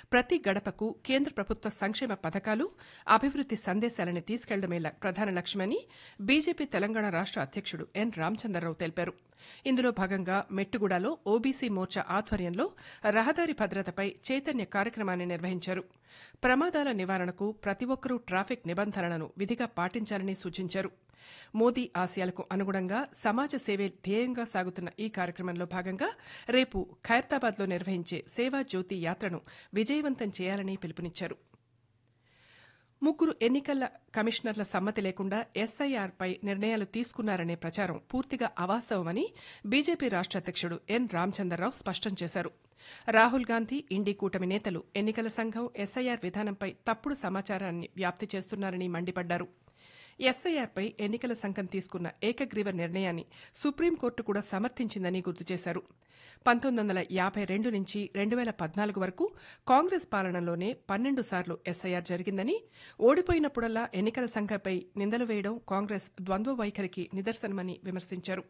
ప్రతి గడపకు కేంద్ర ప్రభుత్వ సంక్షేమ పథకాలు అభివృద్ది సందేశాలని తీసుకెళ్లడమే ల- ప్రధాన లక్ష్యమని బీజేపీ తెలంగాణ రాష్ట అధ్యక్షుడు ఎన్ రామచంద్రరావు తెలిపారు ఇందులో భాగంగా మెట్టుగూడలో ఓబీసీ మోర్చా ఆధ్వర్యంలో రహదారి భద్రతపై చైతన్య కార్యక్రమాన్ని నిర్వహించారు ప్రమాదాల నివారణకు ప్రతి ఒక్కరూ ట్రాఫిక్ నిబంధనలను విధిగా పాటించాలని సూచించారు మోదీ ఆశయాలకు అనుగుణంగా సమాజ సేవే ధ్యేయంగా సాగుతున్న ఈ కార్యక్రమంలో భాగంగా రేపు ఖైరతాబాద్లో నిర్వహించే సేవా జ్యోతి యాత్రను విజయవంతం చేయాలని పిలుపునిచ్చారు ముగ్గురు ఎన్నికల కమిషనర్ల సమ్మతి లేకుండా ఎస్ఐఆర్పై నిర్ణయాలు తీసుకున్నారనే ప్రచారం పూర్తిగా అవాస్తవమని బీజేపీ రాష్ట అధ్యక్షుడు ఎన్ రామచంద్రరావు స్పష్టం చేశారు రాహుల్ గాంధీ ఇండి కూటమి నేతలు ఎన్నికల సంఘం ఎస్ఐఆర్ విధానంపై తప్పుడు సమాచారాన్ని వ్యాప్తి చేస్తున్నారని మండిపడ్డారు ఎస్ఐఆర్పై ఎన్నికల సంఘం తీసుకున్న ఏకగ్రీవ నిర్ణయాన్ని సుప్రీంకోర్టు కూడా సమర్థించిందని గుర్తు చేశారు పంతొమ్మిది వందల యాభై రెండు నుంచి రెండు వేల పద్నాలుగు వరకు కాంగ్రెస్ పాలనలోనే పన్నెండు సార్లు ఎస్ఐఆర్ జరిగిందని ఓడిపోయినప్పుడల్లా ఎన్నికల సంఘంపై నిందలు వేయడం కాంగ్రెస్ ద్వంద్వ వైఖరికి నిదర్శనమని విమర్శించారు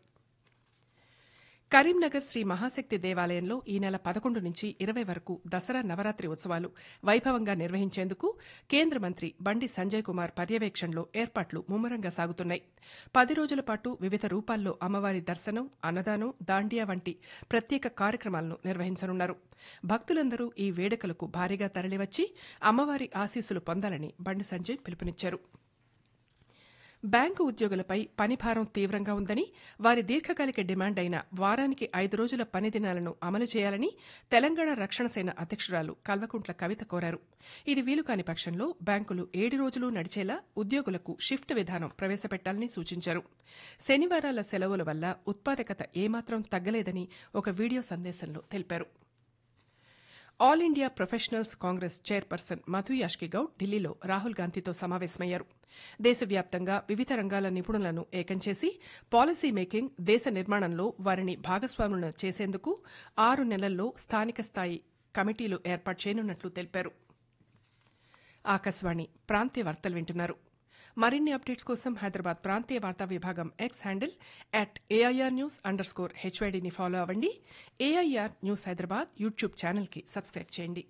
కరీంనగర్ శ్రీ మహాశక్తి దేవాలయంలో ఈ నెల పదకొండు నుంచి ఇరవై వరకు దసరా నవరాత్రి ఉత్సవాలు వైభవంగా నిర్వహించేందుకు కేంద్ర మంత్రి బండి సంజయ్ కుమార్ పర్యవేక్షణలో ఏర్పాట్లు ముమ్మరంగా సాగుతున్నాయి పది రోజుల పాటు వివిధ రూపాల్లో అమ్మవారి దర్శనం అన్నదానం దాండియా వంటి ప్రత్యేక కార్యక్రమాలను నిర్వహించనున్నారు భక్తులందరూ ఈ వేడుకలకు భారీగా తరలివచ్చి అమ్మవారి ఆశీస్సులు పొందాలని బండి సంజయ్ పిలుపునిచ్చారు బ్యాంకు ఉద్యోగులపై పనిభారం తీవ్రంగా ఉందని వారి దీర్ఘకాలిక డిమాండ్ అయిన వారానికి ఐదు రోజుల పని దినాలను అమలు చేయాలని తెలంగాణ రక్షణ సేన అధ్యక్షురాలు కల్వకుంట్ల కవిత కోరారు ఇది వీలు కాని పక్షంలో బ్యాంకులు ఏడు రోజులు నడిచేలా ఉద్యోగులకు షిఫ్ట్ విధానం ప్రవేశపెట్టాలని సూచించారు శనివారాల సెలవుల వల్ల ఉత్పాదకత ఏమాత్రం తగ్గలేదని ఒక వీడియో సందేశంలో తెలిపారు all India professionals congress chairperson Madhu Yashki Goud ఢిల్లీలో రాహుల్ గాంధీతో సమావేశమయ్యారు దేశవ్యాప్తంగా వివిధ రంగాల నిపుణులను ఏకం చేసి పాలసీ మేకింగ్ దేశ నిర్మాణంలో వారిని భాగస్వాములను చేసేందుకు ఆరు నెలల్లో స్థానిక స్థాయి కమిటీలు ఏర్పాటు చేయనున్నట్లు తెలిపారు ఆకాశవాణి ప్రాంతీయ వార్తలు వింటున్నారు మరిన్ని అప్డేట్స్ కోసం హైదరాబాద్ ప్రాంతీయ వార్తా విభాగం X handle at AIR news underscore హెచ్వైడీని ఫాలో అవ్వండి ఏఐఆర్ న్యూస్ హైదరాబాద్ యూట్యూబ్ ఛానల్కి సబ్స్క్రైబ్ చేయండి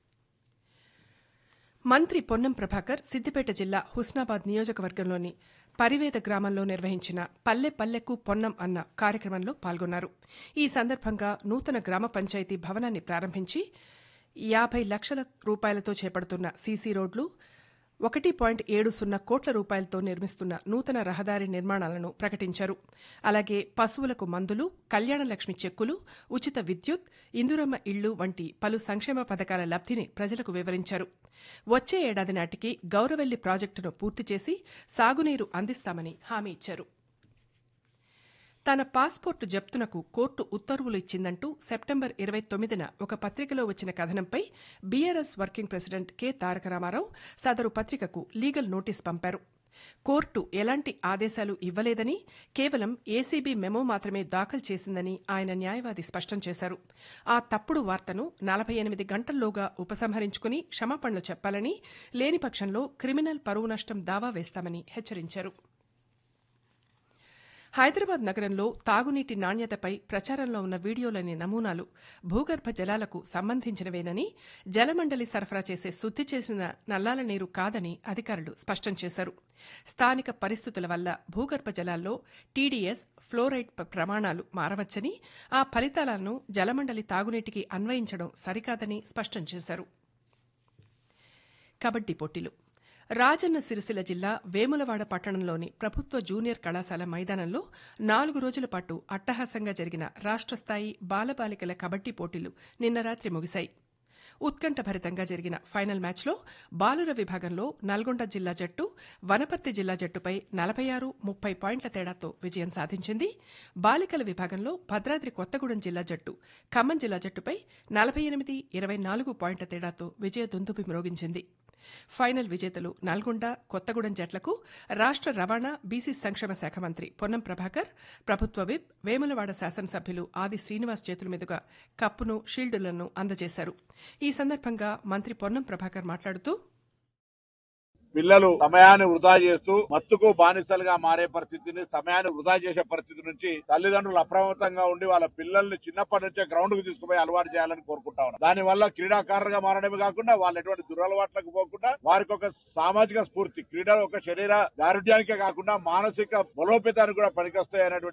మంత్రి పొన్నం ప్రభాకర్ సిద్దిపేట జిల్లా హుస్నాబాద్ నియోజకవర్గంలోని పరివేద గ్రామంలో నిర్వహించిన పల్లె పల్లెకు పొన్నం అన్న కార్యక్రమంలో పాల్గొన్నారు ఈ సందర్భంగా నూతన గ్రామ పంచాయతీ భవనాన్ని ప్రారంభించి యాభై లక్షల రూపాయలతో చేపడుతున్న సీసీ రోడ్లు ఒకటి పాయింట్ ఏడు సున్నా కోట్ల రూపాయలతో నిర్మిస్తున్న నూతన రహదారి నిర్మాణాలను ప్రకటించారు అలాగే పశువులకు మందులు కళ్యాణలక్ష్మి చెక్కులు ఉచిత విద్యుత్ ఇందురమ్మ ఇళ్లు వంటి పలు సంక్షేమ పథకాల లబ్ధిని ప్రజలకు వివరించారు వచ్చే ఏడాది నాటికి గౌరవెల్లి ప్రాజెక్టును పూర్తి చేసి సాగునీరు అందిస్తామని హామీ ఇచ్చారు తన పాస్పోర్టు జప్తునకు కోర్టు ఉత్తర్వులు ఇచ్చిందంటూ సెప్టెంబర్ ఇరవై తొమ్మిదిన ఒక పత్రికలో వచ్చిన కథనంపై BRS working president K Taraka Rama Rao సదరు పత్రికకు లీగల్ నోటీస్ పంపారు కోర్టు ఎలాంటి ఆదేశాలు ఇవ్వలేదని కేవలం ఏసీబీ మెమో మాత్రమే దాఖలు చేసిందని ఆయన న్యాయవాది స్పష్టం చేశారు ఆ తప్పుడు వార్తను నలభై ఎనిమిది గంటల్లోగా ఉపసంహరించుకుని క్షమాపణలు చెప్పాలని లేని పక్షంలో క్రిమినల్ పరువు నష్టం దావా వేస్తామని హెచ్చరించారు హైదరాబాద్ నగరంలో తాగునీటి నాణ్యతపై ప్రచారంలో ఉన్న వీడియోలోని నమూనాలు భూగర్భ జలాలకు సంబంధించినవేనని జలమండలి సరఫరా చేసే శుద్ది చేసిన నల్లాల నీరు కాదని అధికారులు స్పష్టం చేశారు స్థానిక పరిస్థితుల వల్ల భూగర్భ జలాల్లో టీడీఎస్ ఫ్లోరైడ్ ప- ప్రమాణాలు మారవచ్చని ఆ ఫలితాలను జలమండలి తాగునీటికి అన్వయించడం సరికాదని స్పష్టం చేశారు కబడ్డీ పోటీలు రాజన్న సిరిసిల్ల జిల్లా వేములవాడ పట్టణంలోని ప్రభుత్వ జూనియర్ కళాశాల మైదానంలో నాలుగు రోజుల పాటు అట్టహాసంగా జరిగిన రాష్ట్ర స్థాయి బాలబాలికల కబడ్డీ పోటీలు నిన్న రాత్రి ముగిశాయి ఉత్కంఠభరితంగా జరిగిన ఫైనల్ మ్యాచ్లో బాలుర విభాగంలో నల్గొండ జిల్లా జట్టు వనపర్తి జిల్లా జట్టుపై నలభై ఆరు ముప్పై పాయింట్ల తేడాతో విజయం సాధించింది బాలికల విభాగంలో భద్రాద్రి కొత్తగూడెం జిల్లా జట్టు ఖమ్మం జిల్లా జట్టుపై నలభై ఎనిమిది ఇరవై నాలుగు పాయింట్ల తేడాతో విజయ దుందుబి మ్రోగించింది ఫైనల్ విజేతలు నల్గొండ కొత్తగూడెం జట్లకు రాష్ట్ర రవాణా బీసీ సంక్షేమ శాఖ మంత్రి పొన్నం ప్రభాకర్ ప్రభుత్వ విప్ వేములవాడ శాసనసభ్యులు ఆది శ్రీనివాస్ చేతుల మీదుగా కప్పును షీల్డులను అందజేశారు ఈ సందర్భంగా మంత్రి పొన్నం ప్రభాకర్ మాట్లాడుతూ పిల్లలు సమయాన్ని వృధా చేస్తూ మత్తుకు బానిసలుగా మారే పరిస్థితిని సమయాన్ని వృధా చేసే పరిస్థితి నుంచి తల్లిదండ్రులు అప్రమత్తంగా ఉండి వాళ్ళ పిల్లల్ని చిన్నప్పటి నుంచే గ్రౌండ్ కు తీసుకుపోయి అలవాటు చేయాలని కోరుకుంటా ఉన్నాం దాని వల్ల క్రీడాకారులుగా మారడమే కాకుండా వాళ్ళు ఎటువంటి దురలవాట్లకు పోకుండా వారికి ఒక సామాజిక స్ఫూర్తి క్రీడలు ఒక శరీర దారుఢ్యానికే కాకుండా మానసిక బలోపేతానికి కూడా పనికొస్తాయి అనేటువంటి